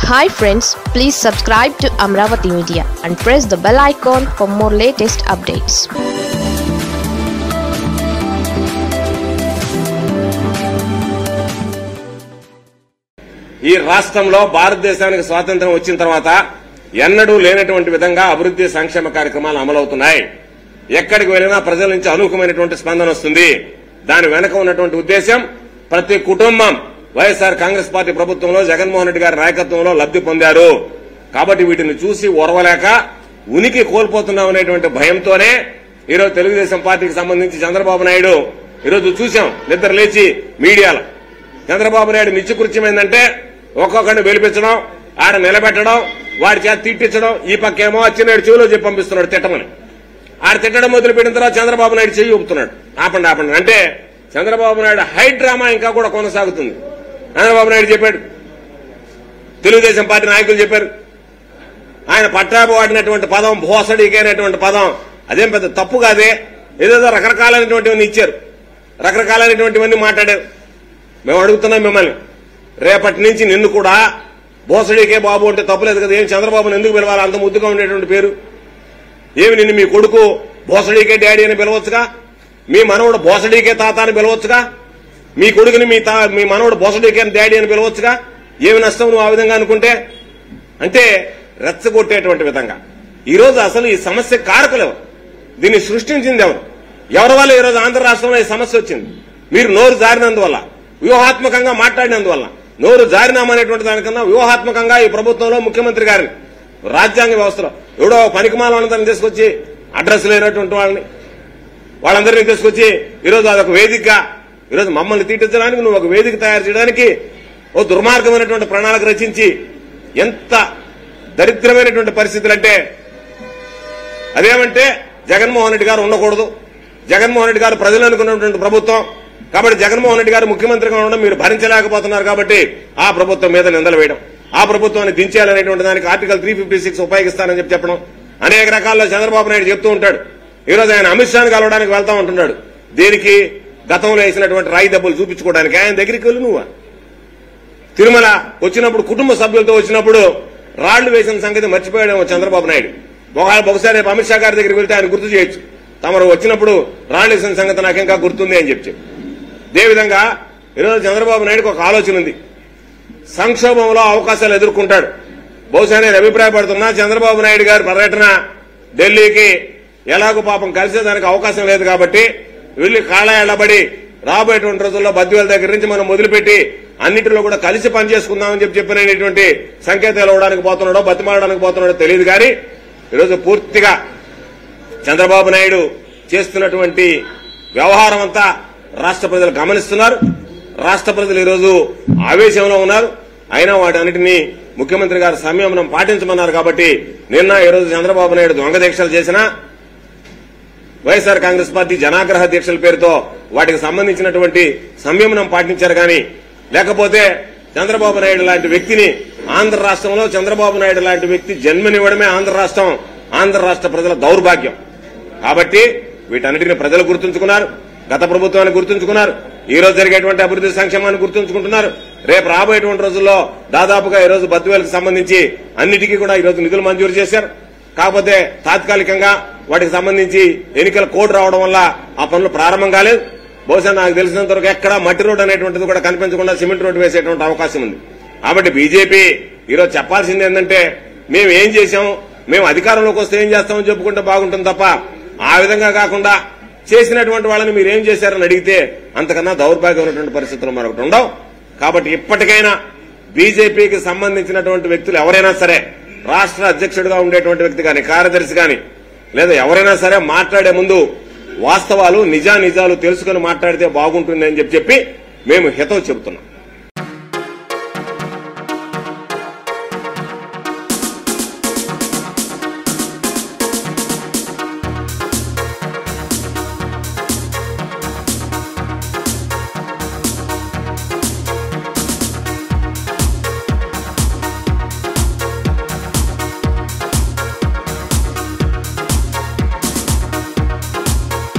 hi friends please subscribe to Amaravati media and press the bell icon for more latest updates ఈ రాష్ట్రంలో భారతదేశానికి స్వాతంత్రం వచ్చిన తర్వాత ఎన్నడూ లేనటువంటి విధంగా అభివృద్ది సంక్షేమ కార్యక్రమాలు అమలవుతున్నాయి ఎక్కడికి వెళ్ళినా ప్రజల నుంచి అనూహ్యమైనటువంటి స్పందన వస్తుంది దాని వెనక ఉన్నటువంటి ఉద్దేశం ప్రతి కుటుంబం వైఎస్ఆర్ కాంగ్రెస్ పార్టీ ప్రభుత్వంలో జగన్మోహన్ రెడ్డి గారి నాయకత్వంలో లబ్ది పొందారు కాబట్టి వీటిని చూసి ఓర్వలేక ఉనికి కోల్పోతున్నాం అనేటువంటి భయంతోనే ఈరోజు తెలుగుదేశం పార్టీకి సంబంధించి చంద్రబాబు నాయుడు ఈరోజు చూశాం నిద్ర లేచి మీడియాలో చంద్రబాబు నాయుడు నిత్యకృత్యం ఏంటంటే ఒక్కొక్కడిని వెలిపించడం ఆడ నిలబెట్టడం వాడి చేత తిట్టించడం ఈ పక్కేమో అచ్చినాడు చెవిలో చెప్పి పంపిస్తున్నాడు తిట్టమని ఆడ తిట్టడం మొదలు పెట్టిన తర్వాత చంద్రబాబు నాయుడు చెయ్యి ఊపుతున్నాడు ఆపండి ఆపండి అంటే చంద్రబాబు నాయుడు హై డ్రామా ఇంకా కూడా కొనసాగుతుంది చంద్రబాబు నాయుడు చెప్పాడు తెలుగుదేశం పార్టీ నాయకులు చెప్పారు ఆయన పట్టాపు వాడినటువంటి పదం భోసడికి అనేటువంటి పదం అదేం పెద్ద తప్పు కాదే ఏదేదో రకరకాలైనటువంటివన్నీ ఇచ్చారు రకరకాలైనటువంటివన్నీ మాట్లాడారు మేము అడుగుతున్నాం మిమ్మల్ని రేపటి నుంచి నిన్ను కూడా భోసడికే బాబు అంటే తప్పులేదు కదా ఏం చంద్రబాబుని ఎందుకు పిలవాలి అంత ముద్దుగా ఉండేటువంటి పేరు ఏమి నిన్ను మీ కొడుకు భోసడికే డాడీ అని పిలవచ్చుగా మీ మనవడు భోసడికే తాత అని పిలవచ్చుగా మీ కొడుకుని మీ తా మీ మనవడు భోసడికే డాడీ అని పిలవచ్చుగా ఏమి నష్టం నువ్వు ఆ విధంగా అనుకుంటే అంటే రెచ్చగొట్టేటువంటి విధంగా ఈ రోజు అసలు ఈ సమస్య కారకులు ఎవరు దీన్ని సృష్టించింది ఎవరు ఎవరి వల్ల ఈ రోజు ఆంధ్ర రాష్ట్రంలో ఈ సమస్య వచ్చింది మీరు నోరు జారినందువల్ల వ్యూహాత్మకంగా మాట్లాడినందువల్ల నోరు జారినామనేటువంటి దానికన్నా వ్యూహాత్మకంగా ఈ ప్రభుత్వంలో ముఖ్యమంత్రి గారిని రాజ్యాంగ వ్యవస్థలో ఎవడో పనికిమాల వాళ్ళందరినీ తీసుకొచ్చి అడ్రస్ లేనటువంటి వాళ్ళని వాళ్ళందరినీ తీసుకొచ్చి ఈరోజు అదొక వేదికగా ఈరోజు మమ్మల్ని తీర్చడానికి నువ్వు ఒక వేదిక తయారు చేయడానికి ఓ దుర్మార్గమైనటువంటి ప్రణాళిక రచించి ఎంత దరిద్రమైనటువంటి పరిస్థితులు అంటే అదేమంటే జగన్మోహన్ రెడ్డి గారు ఉండకూడదు జగన్మోహన్ రెడ్డి గారు ప్రజలు అనుకున్నటువంటి ప్రభుత్వం కాబట్టి జగన్మోహన్ రెడ్డి గారు ముఖ్యమంత్రిగా ఉండడం మీరు భరించలేకపోతున్నారు కాబట్టి ఆ ప్రభుత్వం మీద నిందలు వేయడం ఆ ప్రభుత్వాన్ని దించేయాలనేటువంటి దానికి ఆర్టికల్ త్రీ ఫిఫ్టీ సిక్స్ ఉపయోగిస్తానని చెప్పి చెప్పడం అనేక రకాల్లో చంద్రబాబు నాయుడు చెప్తూ ఉంటాడు ఈ రోజు ఆయన అమిత్ షాని కలవడానికి వెళ్తా ఉంటున్నాడు దేనికి గతంలో వేసినటువంటి రాయి దెబ్బలు చూపించుకోవడానికి ఆయన దగ్గరికి వెళ్ళి నువ్వు తిరుమల వచ్చినప్పుడు కుటుంబ సభ్యులతో వచ్చినప్పుడు రాళ్లు వేసిన సంగతి మర్చిపోయాడేమో చంద్రబాబు నాయుడు ఒకవేళ బహుశా రేపు అమిత్ షా గారి దగ్గరికి వెళ్తే ఆయన గుర్తు చేయొచ్చు తమరు వచ్చినప్పుడు రాళ్లు వేసిన సంగతి నాకు ఇంకా గుర్తుంది అని చెప్పి అదేవిధంగా ఈరోజు చంద్రబాబు నాయుడుకి ఒక ఆలోచన ఉంది సంక్షోభంలో అవకాశాలు ఎదుర్కొంటాడు బహుశా నేను అభిప్రాయపడుతున్నా చంద్రబాబు నాయుడు గారి పర్యటన ఢిల్లీకి ఎలాగో పాపం కలిసేదానికి అవకాశం లేదు కాబట్టి వెళ్లి కాళ్ళబడి రాబోయేటువంటి రోజుల్లో బద్దివేల దగ్గర నుంచి మనం మొదలుపెట్టి అన్నింటిలో కూడా కలిసి పనిచేసుకుందామని చెప్పి చెప్పినటువంటి సంకేతాలు ఇవ్వడానికి పోతున్నాడో బతిమాలడానికి పోతున్నాడో తెలియదు కానీ ఈరోజు పూర్తిగా చంద్రబాబు నాయుడు చేస్తున్నటువంటి వ్యవహారం అంతా రాష్ట్ర ప్రజలు గమనిస్తున్నారు రాష్ట్ర ప్రజలు ఈరోజు ఆవేశంలో ఉన్నారు అయినా వాటన్నిటినీ ముఖ్యమంత్రి గారు సంయమనం పాటించమన్నారు కాబట్టి నిన్న ఈరోజు చంద్రబాబు నాయుడు దొంగ దీక్షలు చేసినా వైఎస్ఆర్ కాంగ్రెస్ పార్టీ జనాగ్రహ దీక్షల పేరుతో వాటికి సంబంధించినటువంటి సంయమనం పాటించారు కానీ లేకపోతే చంద్రబాబు నాయుడు లాంటి వ్యక్తిని ఆంధ్ర రాష్ట్రంలో చంద్రబాబు నాయుడు లాంటి వ్యక్తి జన్మనివ్వడమే ఆంధ్ర రాష్ట్రం ఆంధ్ర రాష్ట్ర ప్రజల దౌర్భాగ్యం కాబట్టి వీటన్నిటిని ప్రజలు గుర్తుంచుకున్నారు గత ప్రభుత్వాన్ని గుర్తుంచుకున్నారు ఈ రోజు జరిగేటువంటి అభివృద్ధి సంక్షేమాన్ని గుర్తుంచుకుంటున్నారు రేపు రాబోయేటువంటి రోజుల్లో దాదాపుగా ఈ రోజు బద్దువేలకు సంబంధించి అన్నిటికీ కూడా ఈ రోజు నిధులు మంజూరు చేశారు కాకపోతే తాత్కాలికంగా వాటికి సంబంధించి ఎన్నికల కోడ్ రావడం వల్ల ఆ పనులు ప్రారంభం కాలేదు బహుశా నాకు తెలిసినంత వరకు ఎక్కడ మట్టి రోడ్ అనేటువంటిది కూడా కనిపించకుండా సిమెంట్ రోడ్డు వేసేటువంటి అవకాశం ఉంది కాబట్టి బీజేపీ ఈరోజు చెప్పాల్సింది ఏంటంటే మేము ఏం చేశాం మేము అధికారంలోకి వస్తే ఏం చేస్తామని చెప్పుకుంటే బాగుంటుంది తప్ప ఆ విధంగా కాకుండా చేసినటువంటి వాళ్ళని మీరు ఏం చేశారని అడిగితే అంతకన్నా దౌర్భాగ్యం ఉన్నటువంటి పరిస్థితులు మరొకటి ఉండవు కాబట్టి ఇప్పటికైనా బీజేపీకి సంబంధించినటువంటి వ్యక్తులు ఎవరైనా సరే రాష్ట్ర అధ్యక్షుడిగా ఉండేటువంటి వ్యక్తి కానీ కార్యదర్శి కానీ లేదా ఎవరైనా సరే మాట్లాడే ముందు వాస్తవాలు నిజా నిజాలు తెలుసుకుని మాట్లాడితే బాగుంటుంది అని చెప్పి చెప్పి మేము హితవు చెబుతున్నాం